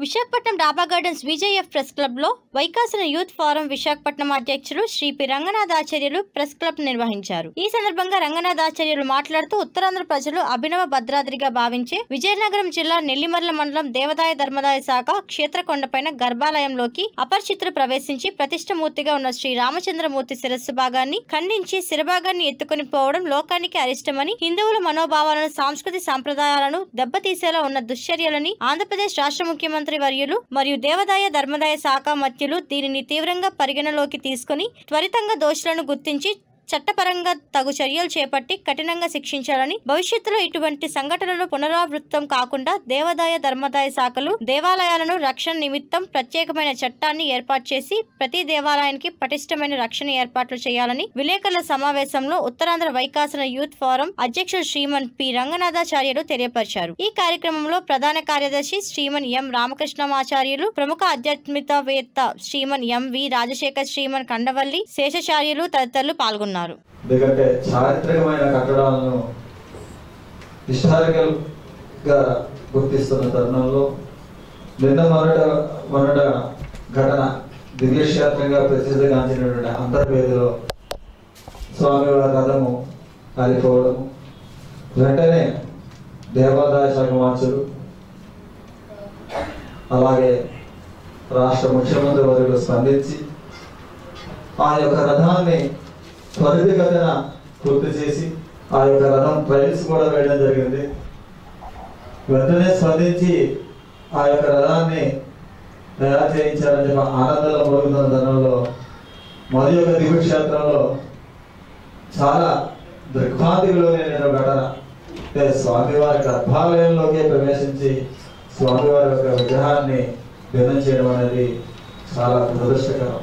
విశాఖపట్నం డాబా gardens VJF press club లో వైకాసన youth forum Visakhapatnam అధ్యక్షులు Shri P Ranganathacharyulu press club నిర్వహించారు ఈ సందర్భంగా రంగనాథాచార్యులు మాట్లాడుతూ ఉత్తరాంధ్ర ప్రజలు అభినవ భద్రాద్రిగా భావించే విజయనగరం జిల్లా నెల్లిమర్ల మండలం దేవదాయ ధర్మదాయ శాఖ క్షేత్రకొండపైన గర్భాలయంలోకి అపరిచితులు ప్రవేశించి ప్రతిష్టమూర్తిగా ఉన్న శ్రీ రామచంద్రమూర్తి శిరస్సు భాగాన్ని ఖండించి శిరభాగాన్ని ఎత్తుకొని పోవడం లోకానికి అరిష్టమని హిందువుల మనోభావాలను సాంస్కృతిక సాంప్రదాయాలను దెబ్బతీసేలా ఉన్న దుశ్చర్యలని ఆంధ్రప్రదేశ్ రాష్ట్ర ముఖ్యమంత్రి వర్యులు మరియు దేవాదాయ ధర్మదాయ శాఖ మధ్యులు దీనిని తీవ్రంగా పరిగణలోకి తీసుకుని త్వరితంగా దోషులను గుర్తించి చట్టపరంగా తగు చర్యలు చేపట్టి కఠినంగా శిక్షించాలని భవిష్యత్తులో ఇటువంటి సంఘటనలు పునరావృతం కాకుండా దేవాదాయ ధర్మదాయ శాఖలు దేవాలయాలను రక్షణ నిమిత్తం ప్రత్యేకమైన చట్టాన్ని ఏర్పాటు చేసి ప్రతి దేవాలయానికి పటిష్టమైన రక్షణ ఏర్పాట్లు చేయాలని విలేకరుల సమావేశంలో ఉత్తరాంధ్ర వైకాసన యూత్ ఫోరం అధ్యక్షుడు శ్రీమన్ పి రంగనాథాచార్యులు తెలియపరిచారు ఈ కార్యక్రమంలో ప్రధాన కార్యదర్శి శ్రీమన్ ఎం రామకృష్ణమాచార్యులు ప్రముఖ ఆధ్యాత్మికవేత్త శ్రీమన్ ఎం వి రాజశేఖర్ శ్రీమన్ కండవల్లి శేషాచార్యులు తదితరులు పాల్గొన్నారు ఎందుకంటే చారిత్రకమైన కట్టడాలను హిస్టారికల్ గా గుర్తిస్తున్న తరుణంలో నిన్న మొన్నట మొన్నట ఘటన దివ్యక్షేత్రంగా ప్రసిద్ధిగాంచినటువంటి అంతర్వేదిలో స్వామివారి రథము కాలిపోవడము వెంటనే దేవాదాయ శాఖ మార్చులు అలాగే రాష్ట్ర ముఖ్యమంత్రి వర్యులు స్పందించి ఆ యొక్క రథాన్ని త్వరితగతిన పూర్తి చేసి ఆ యొక్క రథం ట్రయల్స్ కూడా వేయడం జరిగింది వెంటనే స్పందించి ఆ యొక్క రథాన్ని తయారు చేయించారని చెప్పి ఆనందంలో మురుగుతున్న తరుణంలో మరి యొక్క దివ్యక్షేత్రంలో చాలా దిగ్భ్రాంతికి లోనైన ఘటన అంటే స్వామివారి గర్భాలయంలోకి ప్రవేశించి స్వామివారి యొక్క విగ్రహాన్ని భిన్నం చేయడం అనేది చాలా దురదృష్టకరం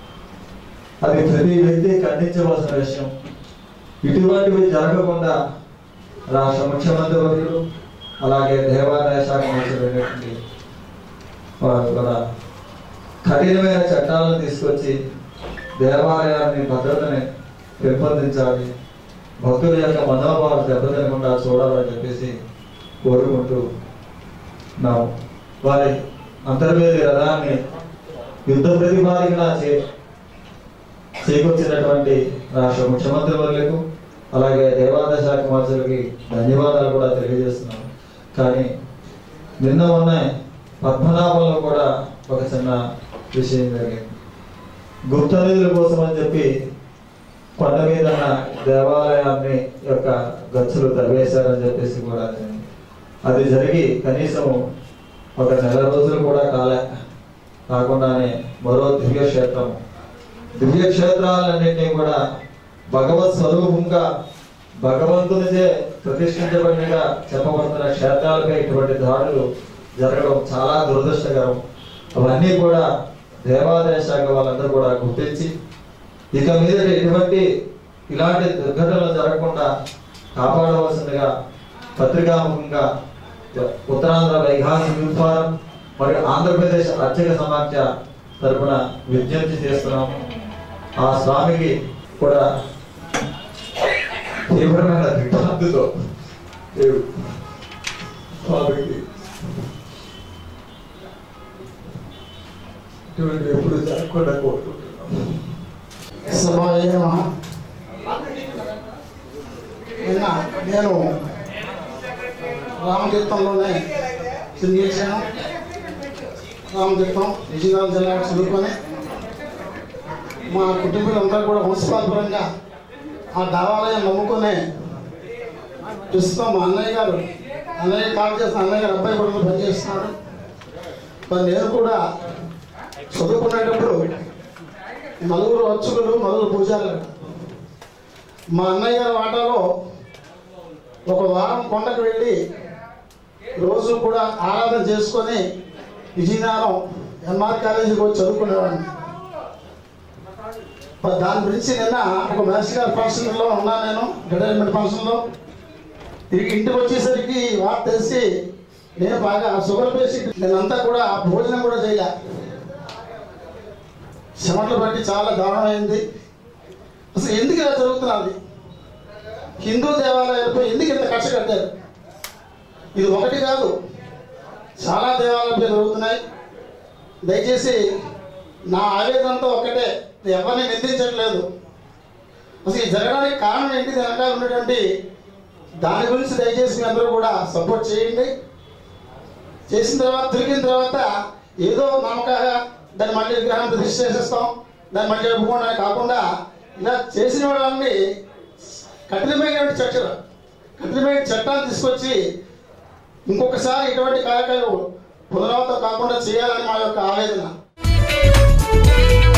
అది ప్రతి వ్యక్తి ఖండించవలసిన విషయం ఇటువంటివి జరగకుండా రాష్ట్ర ముఖ్యమంత్రి వర్యులు అలాగే దేవాదాయ శాఖ మంత్రులైనటువంటి వారు కూడా కఠినమైన చట్టాలను తీసుకొచ్చి దేవాలయాన్ని భద్రతని పెంపొందించాలి భక్తుల యొక్క మనోభావాలు దెబ్బతినకుండా చూడాలని చెప్పేసి కోరుకుంటూ ఉన్నాము వారి అంతర్వేది రథాన్ని యుద్ధ ప్రతిపాదికన చే చేకూర్చినటువంటి రాష్ట్ర ముఖ్యమంత్రి వర్యులకు అలాగే దేవాదాయ శాఖ మంత్రులకి ధన్యవాదాలు కూడా తెలియజేస్తున్నాను కానీ నిన్న ఉన్న పద్మనాభంలో కూడా ఒక చిన్న విషయం జరిగింది గుప్త నిధుల కోసం అని చెప్పి కొండ మీద ఉన్న దేవాలయాన్ని యొక్క గచ్చులు తరివేశారని చెప్పేసి కూడా జరిగింది. అది జరిగి కనీసం ఒక నెల రోజులు కూడా కాలే కాకుండానే మరో దివ్య క్షేత్రం దివ్య క్షేత్రాలన్నింటినీ కూడా భగవత్ స్వరూపంగా భగవంతునిచే ప్రతిష్ఠించబడినగా చెప్పబడుతున్న క్షేత్రాలపై ఇటువంటి దాడులు జరగడం చాలా దురదృష్టకరం అవన్నీ కూడా దేవాదాయ శాఖ వాళ్ళందరూ కూడా గుర్తించి ఇక మీద ఎటువంటి ఇలాంటి దుర్ఘటనలు జరగకుండా కాపాడవలసిందిగా పత్రికాముఖంగా ఉత్తరాంధ్ర వైఘాసి యూత్ ఫోరం మరియు ఆంధ్రప్రదేశ్ అర్చక సమాఖ్య తరపున విజ్ఞప్తి చేస్తున్నాము ఆ స్వామికి కూడా తీవ్రమైన దిగ్భ్రాంతితో దేవుడు స్వామికి ఇటువంటి ఎప్పుడు జరగకుండా కోరుకుంటున్నాం సభాయ నమః. నిన్న నేను రామతీర్థంలోనే చేశాను రామతీర్థం విజయనగరం జిల్లా చదువుకొని మా కుటుంబీలంతా కూడా వంశపారపరంగా ఆ దేవాలయం నమ్ముకునే ప్రస్తుతం మా అన్నయ్య గారు అన్నయ్య కాల్ చేసిన అన్నయ్య గారు అబ్బాయి కూడా పనిచేస్తున్నాడు మరి నేను కూడా చదువుకునేటప్పుడు నలుగురు అర్చకులు నలుగురు పూజారులు మా అన్నయ్య గారి వాటాలో ఒక వారం కొండకు వెళ్ళి రోజు కూడా ఆరాధన చేసుకొని విజయనగరం ఎంఆర్ కాలేజీకి వచ్చి చదువుకునేవాడిని మరి దాని గురించి నిన్న ఒక మేస్టర్ గారి ఫంక్షన్లో ఉన్నా నేను రిటైర్మెంట్ ఫంక్షన్లో తిరిగి ఇంటికి వచ్చేసరికి వార్త తెలిసి నేను బాగా షుగర్ పేషెంట్ నేనంతా కూడా భోజనం కూడా చేయలే చెమటలు బట్టి చాలా దారుణమైంది అసలు ఎందుకు ఇలా జరుగుతున్నది హిందూ దేవాలయాలపై ఎందుకు ఇంత కక్ష కట్టారు ఇది ఒకటి కాదు చాలా దేవాలయాలు జరుగుతున్నాయి దయచేసి నా ఆవేదనతో ఒకటే ఎవరిని నిందించట్లేదు అసలు ఈ జరగడానికి కారణం ఏంటి వెనకాల ఉన్నటువంటి దాని గురించి దయచేసి మీ అందరూ కూడా సపోర్ట్ చేయండి చేసిన తర్వాత తిరిగిన తర్వాత ఏదో నమ్మకంగా దాన్ని మళ్ళీ విగ్రహం ప్రతిష్ఠ చేసేస్తాం దాన్ని మళ్ళీ జరుపుకోవడం కాకుండా ఇలా చేసిన వాళ్ళని కఠినమైన చర్చలు కఠినమైన చట్టాలు తీసుకొచ్చి ఇంకొకసారి ఇటువంటి కార్యక్రమాలు పునరావృతం కాకుండా చేయాలని మా యొక్క ఆవేదన